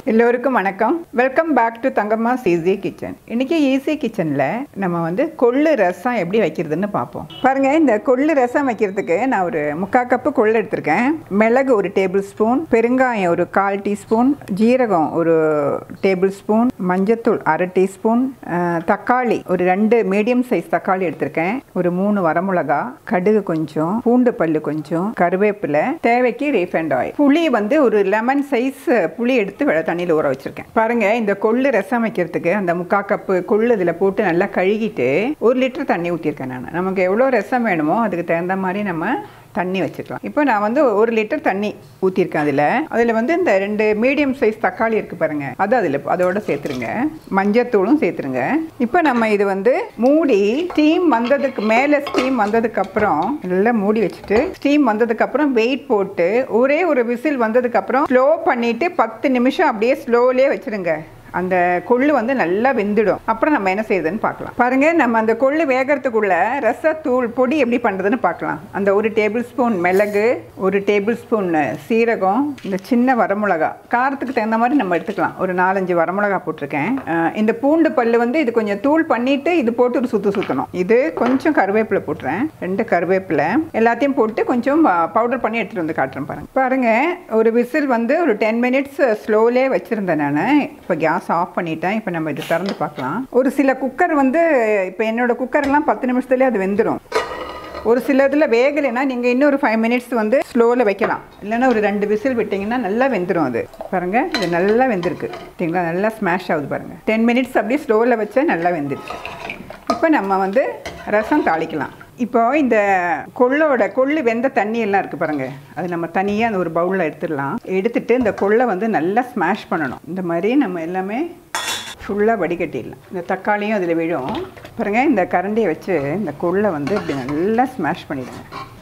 எல்லோருக்கும் வணக்கம் welcome back to Thangamma easy kitchen இன்னைக்கு ஈஸி கிச்சனில் நம்ம வந்து கொள்ளு ரசம் எப்படி வைக்கிறதுன்னு பார்ப்போம் பாருங்க இந்த கொள்ளு ரசம் வைக்கிறதுக்கு நான் ஒரு முக்கால் கப்பு கொள்ளு எடுத்திருக்கேன் மிளகு ஒரு டேபிள் ஸ்பூன் பெருங்காயம் ஒரு கால் டீஸ்பூன் ஜீரகம் ஒரு டேபிள் ஸ்பூன் மஞ்சத்தூள் அரை டீஸ்பூன் அஹ், தக்காளி ஒரு ரெண்டு மீடியம் சைஸ் தக்காளி எடுத்திருக்கேன் ஒரு மூணு வரமிளகா கடுகு கொஞ்சம் பூண்டு பல்லு கொஞ்சம் கருவேப்பிலை தேவைக்கு ரீஃபைண்ட் ஆயில் புளி வந்து ஒரு லெமன் சைஸ் புளி எடுத்து வெள்ளை தண்ணியில் ஊற வச்சிருக்கேன் பாருங்க இந்த கொள்ளு ரசம் வைக்கிறதுக்கு அந்த முக்கா கப்பு கொள்ளு இதில் போட்டு நல்லா கழுகிட்டு ஒரு லிட்டர் தண்ணி ஊற்றிருக்கேன் நான் நமக்கு எவ்வளோ ரசம் வேணுமோ அதுக்கு தகுந்த மாதிரி நம்ம தண்ணி வச்சுக்கலாம் இப்போ நான் வந்து ஒரு லிட்டர் தண்ணி ஊற்றிருக்கேன் அதில் அதில் வந்து இந்த ரெண்டு மீடியம் சைஸ் தக்காளி இருக்குது பாருங்க அது அதில் அதோட சேர்த்துருங்க மஞ்சத்தூளும் சேர்த்துருங்க இப்போ நம்ம இது வந்து மூடி ஸ்டீம் வந்ததுக்கு மேலே ஸ்டீம் வந்ததுக்கு அப்புறம் நல்லா மூடி வச்சுட்டு ஸ்டீம் வந்ததுக்கு அப்புறம் வெயிட் போட்டு ஒரே ஒரு விசில் வந்ததுக்கு அப்புறம் ஸ்லோ பண்ணிட்டு பத்து நிமிஷம் அப்படியே ஸ்லோலே வச்சிருங்க அந்த கொள்ளு வந்து நல்லா வெந்துடும் அப்புறம் நம்ம என்ன செய்யுதுன்னு பார்க்கலாம் பாருங்க நம்ம அந்த கொள்ளு வேகறதுக்குள்ள ரசத்தூள் பொடி எப்படி பண்ணுறதுன்னு பார்க்கலாம் அந்த ஒரு டேபிள் ஸ்பூன் மிளகு ஒரு டேபிள் ஸ்பூன் சீரகம் இந்த சின்ன வரமிளகா காரத்துக்கு தகுந்த மாதிரி நம்ம எடுத்துக்கலாம் ஒரு நாலஞ்சு வரமிளகா போட்டிருக்கேன் அஹ் இந்த பூண்டு பல்லு வந்து இது கொஞ்சம் தூள் பண்ணிட்டு இது போட்டு ஒரு சுத்து சுற்றணும் இது கொஞ்சம் கருவேப்பிலை போட்டுறேன் ரெண்டு கருவேப்பிலை எல்லாத்தையும் போட்டு கொஞ்சம் பவுடர் பண்ணி எடுத்துகிட்டு வந்து காட்டுறேன் பாருங்க பாருங்க ஒரு விசில் வந்து ஒரு டென் மினிட்ஸ் ஸ்லோலே வச்சுருந்தேன் நான் இப்போ கேஸ் ஆஃப் பண்ணிட்டேன் இப்போ நம்ம இது திறந்து பார்க்கலாம் ஒரு சில குக்கர் வந்து இப்போ என்னோட குக்கர்லாம் பத்து நிமிஷத்துலேயே அது வெந்துடும் ஒரு சில இதில் வேகலைன்னா நீங்கள் இன்னும் ஒரு ஃபைவ் மினிட்ஸ் வந்து ஸ்லோவில் வைக்கலாம் இல்லைன்னா ஒரு ரெண்டு விசில் விட்டிங்கன்னா நல்லா வெந்துடும் அது பாருங்கள் இது நல்லா வெந்திருக்கு சரிங்களா நல்லா ஸ்மாஷ் ஆகுது பாருங்கள் டென் மினிட்ஸ் அப்படியே ஸ்லோவில் வச்சா நல்லா வெந்துருச்சு இப்போ நம்ம வந்து ரசம் தாளிக்கலாம் இப்போ இந்த கொள்ளோட கொள்ளு வெந்த தண்ணி எல்லாம் இருக்குது பாருங்க அது நம்ம தனியாக அந்த ஒரு பவுலில் எடுத்துடலாம் எடுத்துட்டு இந்த கொள்ளை வந்து நல்லா ஸ்மாஷ் பண்ணணும் இந்த மாதிரி நம்ம எல்லாமே ஃபுல்லாக வடிகட்டிடலாம் இந்த தக்காளியும் அதில் விழும் பாருங்க இந்த கரண்டியை வச்சு இந்த கொள்ளை வந்து இப்படி நல்லா ஸ்மாஷ் பண்ணிடுங்க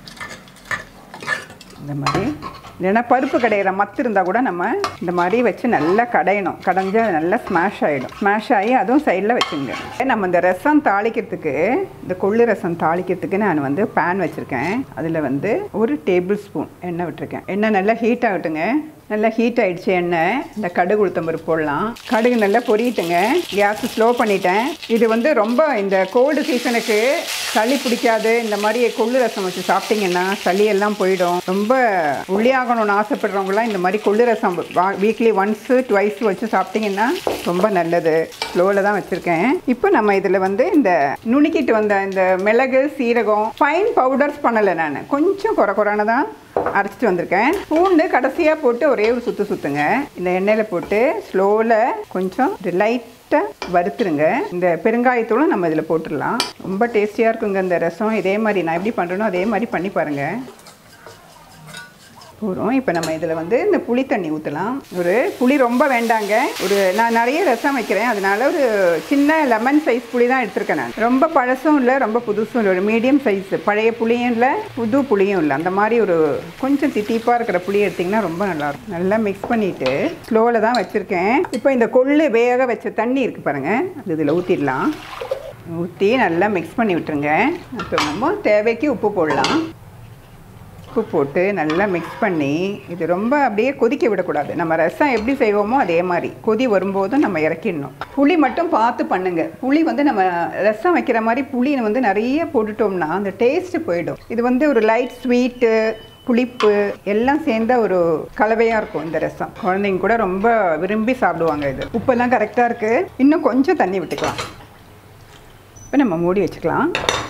இந்த மாதிரி இல்லைன்னா பருப்பு கடையிற மத்து இருந்தால் கூட நம்ம இந்த மாதிரி வச்சு நல்லா கடையணும் கடைஞ்சா அது நல்லா ஸ்மாஷ் ஆகிடும் ஸ்மாஷ் ஆகி அதுவும் சைடில் வச்சுங்க நம்ம இந்த ரசம் தாளிக்கிறதுக்கு இந்த கொள்ளு ரசம் தாளிக்கிறதுக்கு நான் வந்து பேன் வச்சுருக்கேன் அதில் வந்து ஒரு டேபிள் ஸ்பூன் எண்ணெய் விட்டுருக்கேன் எண்ணெய் நல்லா ஹீட் ஆகட்டுங்க நல்லா ஹீட் ஆயிடுச்சு எண்ணெய் இந்த கடுகு உளுத்தம்பருப்பு போடலாம் கடுகு நல்லா பொரியட்டுங்க கேஸ் ஸ்லோ பண்ணிட்டேன் இது வந்து ரொம்ப இந்த கோல்டு சீசனுக்கு சளி பிடிக்காது இந்த மாதிரி கொள்ளு ரசம் வச்சு சாப்பிட்டீங்கன்னா சளி எல்லாம் போயிடும் ரொம்ப ஒல்லியாகணும்னு ஆசைப்படுறவங்களாம் இந்த மாதிரி கொள்ளு ரசம் வீக்லி ஒன்ஸு ட்வைஸ் வச்சு சாப்பிட்டீங்கன்னா ரொம்ப நல்லது ஸ்லோவில் தான் வச்சுருக்கேன் இப்போ நம்ம இதில் வந்து இந்த நுணுக்கிட்டு வந்த இந்த மிளகு சீரகம் ஃபைன் பவுடர்ஸ் பண்ணலை நான் கொஞ்சம் குறை குறைன்னு தான் அரைச்சிட்டு வந்திருக்கேன் பூண்டு கடைசியாக போட்டு ஒரே ஒரு சுற்று சுற்றுங்க இந்த எண்ணெயில் போட்டு ஸ்லோவில் கொஞ்சம் லைட்டாக வறுத்துருங்க இந்த பெருங்காயத்தூளும் நம்ம இதில் போட்டுடலாம் ரொம்ப டேஸ்டியாக இருக்குங்க இந்த ரசம் இதே மாதிரி நான் எப்படி பண்ணுறேனோ அதே மாதிரி பண்ணி பாருங்கள் போகிறோம் இப்போ நம்ம இதில் வந்து இந்த புளி தண்ணி ஊற்றலாம் ஒரு புளி ரொம்ப வேண்டாங்க ஒரு நான் நிறைய ரசம் வைக்கிறேன் அதனால ஒரு சின்ன லெமன் சைஸ் புளி தான் எடுத்திருக்கேன் நான் ரொம்ப பழசும் இல்லை ரொம்ப புதுசும் இல்லை ஒரு மீடியம் சைஸ் பழைய புளியும் இல்லை புது புளியும் இல்லை அந்த மாதிரி ஒரு கொஞ்சம் தித்திப்பாக இருக்கிற புளி எடுத்திங்கன்னா ரொம்ப நல்லாயிருக்கும் நல்லா மிக்ஸ் பண்ணிவிட்டு ஸ்லோவில் தான் வச்சுருக்கேன் இப்போ இந்த கொள்ளு வேக வச்ச தண்ணி இருக்குது பாருங்கள் அது இதில் ஊற்றிடலாம் ஊற்றி நல்லா மிக்ஸ் பண்ணி விட்டுருங்க இப்போ நம்ம தேவைக்கு உப்பு போடலாம் உப்பு போட்டு நல்லா மிக்ஸ் பண்ணி இது ரொம்ப அப்படியே கொதிக்க விடக்கூடாது நம்ம ரசம் எப்படி செய்வோமோ அதே மாதிரி கொதி வரும்போதும் நம்ம இறக்கிடணும் புளி மட்டும் பார்த்து பண்ணுங்க புளி வந்து நம்ம ரசம் வைக்கிற மாதிரி புளி வந்து நிறைய போட்டுட்டோம்னா அந்த டேஸ்ட்டு போயிடும் இது வந்து ஒரு லைட் ஸ்வீட்டு புளிப்பு எல்லாம் சேர்ந்த ஒரு கலவையாக இருக்கும் இந்த ரசம் குழந்தைங்க கூட ரொம்ப விரும்பி சாப்பிடுவாங்க இது உப்பெல்லாம் கரெக்டாக இருக்குது இன்னும் கொஞ்சம் தண்ணி விட்டுக்கலாம் இப்போ நம்ம மூடி வச்சுக்கலாம்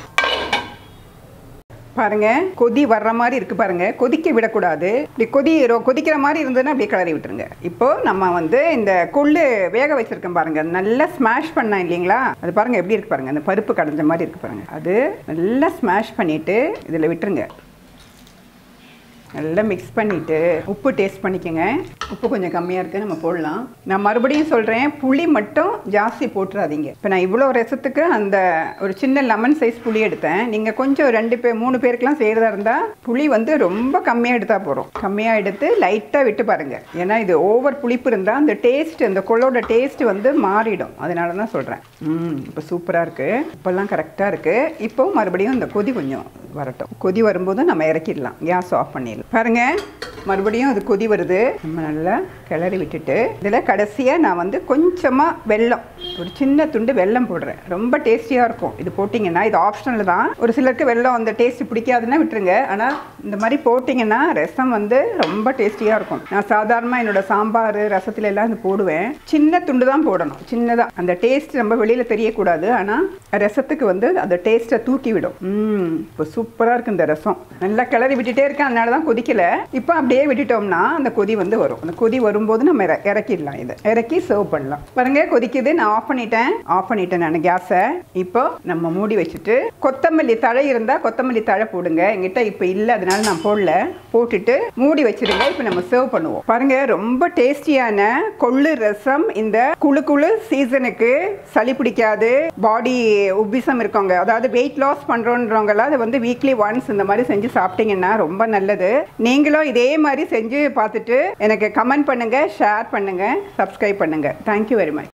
பாருங்க கொதி வர்ற மாதிரி இருக்கு பாருங்க கொதிக்க விடக்கூடாது இப்படி கொதி ரொ- கொதிக்கிற மாதிரி இருந்ததுன்னா அப்படியே கிளறி விட்டுருங்க இப்போ நம்ம வந்து இந்த கொள்ளு வேக வச்சிருக்கோம் பாருங்க நல்லா ஸ்மாஷ் பண்ணேன் இல்லைங்களா அது பாருங்க எப்படி இருக்கு பாருங்க அந்த பருப்பு கடைஞ்ச மாதிரி இருக்கு பாருங்க அது நல்லா ஸ்மாஷ் பண்ணிட்டு இதில் விட்டுருங்க நல்லா மிக்ஸ் பண்ணிவிட்டு உப்பு டேஸ்ட் பண்ணிக்கோங்க உப்பு கொஞ்சம் கம்மியாக இருக்குது நம்ம போடலாம் நான் மறுபடியும் சொல்கிறேன் புளி மட்டும் ஜாஸ்தி போட்டுறாதீங்க இப்போ நான் இவ்வளோ ரசத்துக்கு அந்த ஒரு சின்ன லெமன் சைஸ் புளி எடுத்தேன் நீங்கள் கொஞ்சம் ரெண்டு பேர் மூணு பேருக்குலாம் செய்கிறதா இருந்தால் புளி வந்து ரொம்ப கம்மியாக எடுத்தால் போகிறோம் கம்மியாக எடுத்து லைட்டாக விட்டு பாருங்கள் ஏன்னா இது ஓவர் புளிப்பு இருந்தால் அந்த டேஸ்ட் அந்த கொள்ளோட டேஸ்ட் வந்து மாறிடும் அதனால தான் சொல்கிறேன் ம் இப்போ சூப்பராக இருக்குது இப்போல்லாம் கரெக்டாக இருக்குது இப்போ மறுபடியும் இந்த கொதி கொஞ்சம் வரட்டும் கொதி வரும்போது நம்ம இறக்கிடலாம் கேஸ் ஆஃப் பண்ணிடலாம் பண்ணிடலாம் பாருங்க மறுபடியும் அது கொதி வருது நம்ம நல்லா கிளறி விட்டுட்டு இதில் கடைசியாக நான் வந்து கொஞ்சமாக வெல்லம் ஒரு சின்ன துண்டு வெல்லம் போடுறேன் ரொம்ப டேஸ்டியாக இருக்கும் இது போட்டிங்கன்னா இது ஆப்ஷனல் தான் ஒரு சிலருக்கு வெல்லம் அந்த டேஸ்ட் பிடிக்காதுன்னா விட்டுருங்க ஆனால் இந்த மாதிரி போட்டிங்கன்னா ரசம் வந்து ரொம்ப டேஸ்டியாக இருக்கும் நான் சாதாரணமாக என்னோட சாம்பார் ரசத்துல எல்லாம் இது போடுவேன் சின்ன துண்டு தான் போடணும் சின்னதாக அந்த டேஸ்ட் நம்ம வெளியில் தெரியக்கூடாது ஆனால் ரசத்துக்கு வந்து அந்த டேஸ்ட்டை தூக்கி விடும் ம் இப்போ சூப்பராக இருக்கு இந்த ரசம் நல்லா கிளறி விட்டுட்டே இருக்கேன் அதனால தான் கொதிக்கல இப்போ அப்படியே விட்டுட்டோம்னா அந்த கொதி வந்து வரும் அந்த கொதி வரும்போது நம்ம இற- இறக்கிடலாம் இதை இறக்கி சர்வ் பண்ணலாம் பாருங்க கொதிக்குது நான் ஆஃப் பண்ணிட்டேன் ஆஃப் பண்ணிட்டேன் நான் கேஸை இப்போ நம்ம மூடி வச்சுட்டு கொத்தமல்லி தழை இருந்தால் கொத்தமல்லி தழை போடுங்க எங்கிட்ட இப்போ இல்லை அதனால நான் போடல போட்டுட்டு மூடி வச்சிருங்க இப்போ நம்ம சர்வ் பண்ணுவோம் பாருங்க ரொம்ப டேஸ்டியான கொள்ளு ரசம் இந்த குளு குளு சீசனுக்கு சளி பிடிக்காது பாடி உப்பிசம் இருக்கவங்க அதாவது வெயிட் லாஸ் பண்ணுறோன்றவங்களாம் அதை வந்து வீக்லி ஒன்ஸ் இந்த மாதிரி செஞ்சு சாப்பிட்டீங்கன்னா ரொம்ப நல்லது நீங்களும் இதே மாதிரி செஞ்சு பார்த்துட்டு எனக்கு கமெண்ட் பண்ணுங்க ஷேர் பண்ணுங்க சப்ஸ்கிரைப் பண்ணுங்க தேங்க்யூ வெரி மச்